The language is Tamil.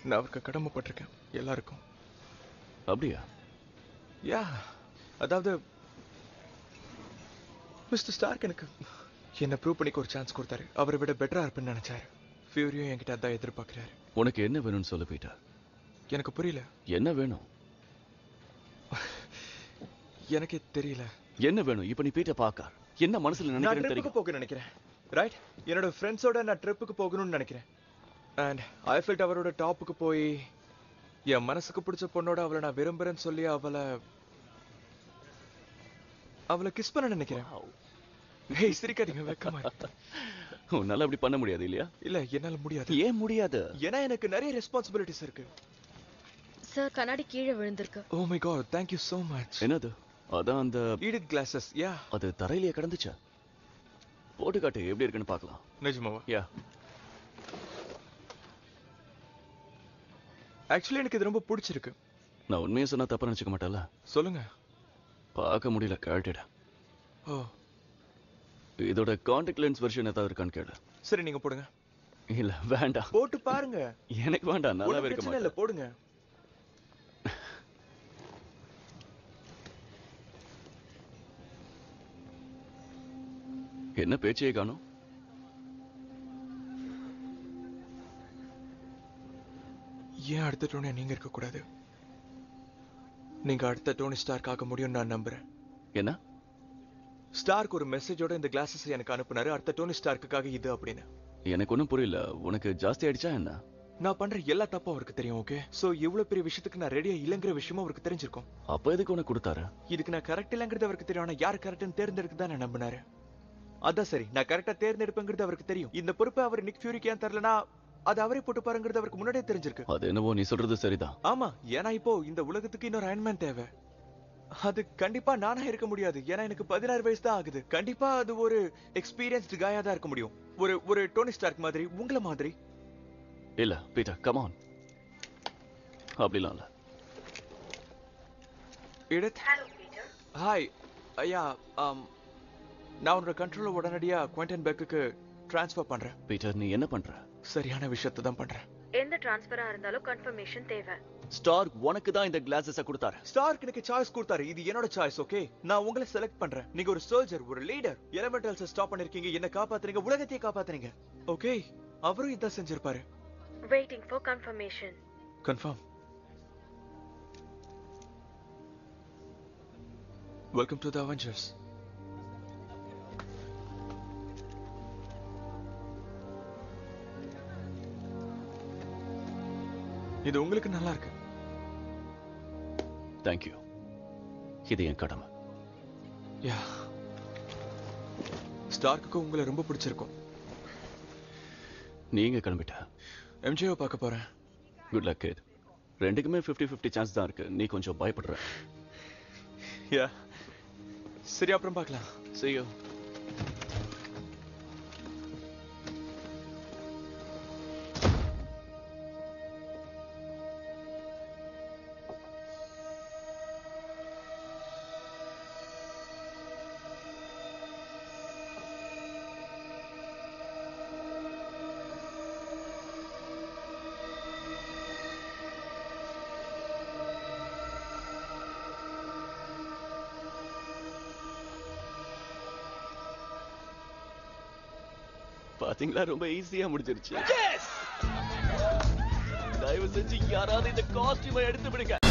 நான் அவருக்கு கடமைப்பட்டிருக்கேன் எல்லாருக்கும் அப்படியா யா அதாவது மிஸ்டர் ஸ்டார்க் எனக்கு என்ன ப்ரூவ் பண்ணிக்க ஒரு சான்ஸ் கொடுத்தாரு அவரை விட பெட்டரா இருப்பேன்னு நினைச்சாரு ஃபியூரியும் என்கிட்ட அதான் எதிர்பார்க்கிறாரு உனக்கு என்ன வேணும்னு சொல்லு பீட்டர் எனக்கு புரியல என்ன வேணும் எனக்கே தெரியல என்ன வேணும் இப்ப நீ பீட்டர் பாக்கார் என்ன மனசுல நான் நினைக்கிறேன்னு ட்ரிப்புக்கு தெரியும் போக நினைக்கிறேன் ரைட் என்னோட ஃப்ரெண்ட்ஸோட நான் ட்ரிப்புக்கு போகணும்னு நினைக்கிறேன் அண்ட் ஐஃபில் டவரோட டாப்புக்கு போய் என் மனசுக்கு பிடிச்ச பொண்ணோட அவளை நான் விரும்புறேன்னு சொல்லி அவளை அவளை கிஸ் பண்ண நினைக்கிறேன் ஹேய் சிரிக்காதீங்க வெக்கமா இருக்கு. உன்னால அப்படி பண்ண முடியாது இல்லையா இல்ல என்னால முடியாது ஏன் முடியாது ஏன்னா எனக்கு நிறைய ரெஸ்பான்சிபிலிட்டிஸ் இருக்கு சார் கண்ணாடி கீழே விழுந்திருக்கு oh my god thank you so much என்னது அதான் அந்த ஈடிட் கிளாஸஸ் யா அது தரையிலேயே கிடந்துச்சா போட்டு காட்டு எப்படி இருக்குன்னு பார்க்கலாம் நிஜமாவா யா ஆக்சுவலி எனக்கு இது ரொம்ப பிடிச்சிருக்கு நான் உண்மையை சொன்னா தப்பா நினைச்சுக்க மாட்டேன்ல சொல்லுங்க பார்க்க முடியல கழட்டிட ஓ இதோட கான்டாக்ட் லென்ஸ் வெர்ஷன் ஏதாவது இருக்கான்னு கேளு சரி நீங்க போடுங்க இல்ல வேண்டாம் போட்டு பாருங்க எனக்கு வேண்டாம் நல்லாவே ஒண்ணும் இருக்க பிரச்சனை இல்ல மாட்டேன் போடுங்க என்ன பேச்சையே காணும் ஏன் அடுத்த டோனி நீங்க இருக்க கூடாது நீங்க அடுத்த டோனி ஸ்டார்க் ஆக முடியும் நான் நம்புறேன் என்ன ஸ்டார்க் ஒரு மெசேஜோட இந்த கிளாஸஸ் எனக்கு அனுப்புனாரு அடுத்த டோனி ஸ்டார்க்குக்காக இது அப்படின்னு எனக்கு ஒன்றும் புரியல உனக்கு ஜாஸ்தி ஆயிடுச்சா என்ன நான் பண்ற எல்லா தப்பும் அவருக்கு தெரியும் ஓகே சோ இவ்வளவு பெரிய விஷயத்துக்கு நான் ரெடியா இல்லங்கிற விஷயமும் அவருக்கு தெரிஞ்சிருக்கும் அப்ப எதுக்கு உனக்கு கொடுத்தாரு இதுக்கு நான் கரெக்ட் இல்லங்கிறது அவருக்கு தெரியும் ஆனா யார் கரெக்ட்னு தேர்ந்தெடுக்க தான் நான் நம்பினாரு அதான் சரி நான் கரெக்டா தேர்ந்தெடுப்பேங்கிறது அவருக்கு தெரியும் இந்த பொறுப்பை அவர் நிக் ஃபியூரிக்கு ஏன் தரலனா அது அவரே போட்டு பாருங்கிறது அவருக்கு முன்னாடியே தெரிஞ்சிருக்கு அது என்னவோ நீ சொல்றது சரிதான் ஆமா ஏன்னா இப்போ இந்த உலகத்துக்கு இன்னொரு அயன்மேன் தேவை அது கண்டிப்பா நானா இருக்க முடியாது ஏன்னா எனக்கு பதினாறு வயசு தான் ஆகுது கண்டிப்பா அது ஒரு எக்ஸ்பீரியன்ஸ்டு காயா தான் இருக்க முடியும் ஒரு ஒரு டோனி ஸ்டார்க் மாதிரி உங்கள மாதிரி இல்ல பீட்டர் கமான் அப்படிலாம் இல்ல எடுத் ஹாய் ஐயா ஆம் நான் உன்னோட கண்ட்ரோல உடனடியா குவெண்டன் பெக்குக்கு ட்ரான்ஸ்ஃபர் பண்றேன் பீட்டர் நீ என்ன பண்ற சரியான விஷயத்தை தான் பண்றேன் எந்த டிரான்ஸ்ஃபரா இருந்தாலும் கன்ஃபர்மேஷன் தேவை ஸ்டார் உனக்கு தான் இந்த கிளாஸஸ கொடுத்தாரு ஸ்டார்க் எனக்கு சாய்ஸ் கொடுத்தாரு இது என்னோட சாய்ஸ் ஓகே நான் உங்களை செலக்ட் பண்றேன் நீங்க ஒரு சோல்ஜர் ஒரு லீடர் எலமெண்டல்ஸ் ஸ்டாப் பண்ணிருக்கீங்க என்ன காப்பாத்துறீங்க உலகத்தையே காப்பாத்துறீங்க ஓகே அவரும் இதான் செஞ்சிருப்பாரு waiting for confirmation confirm welcome to the Avengers இது உங்களுக்கு நல்லா இருக்கு தேங்க்யூ இது என் கடமை யா ஸ்டார்க்கு உங்களை ரொம்ப பிடிச்சிருக்கும் நீங்க கிளம்பிட்ட எம்ஜிஓ பார்க்க போறேன் குட் லக் கேத் ரெண்டுக்குமே 50 50 சான்ஸ் தான் இருக்கு நீ கொஞ்சம் பயப்படுற யா சரி அப்புறம் பார்க்கலாம் See you. பாத்தீங்களா ரொம்ப ஈஸியா முடிஞ்சிருச்சு தயவு செஞ்சு யாராவது இந்த காஸ்டியூமை எடுத்து விடுங்க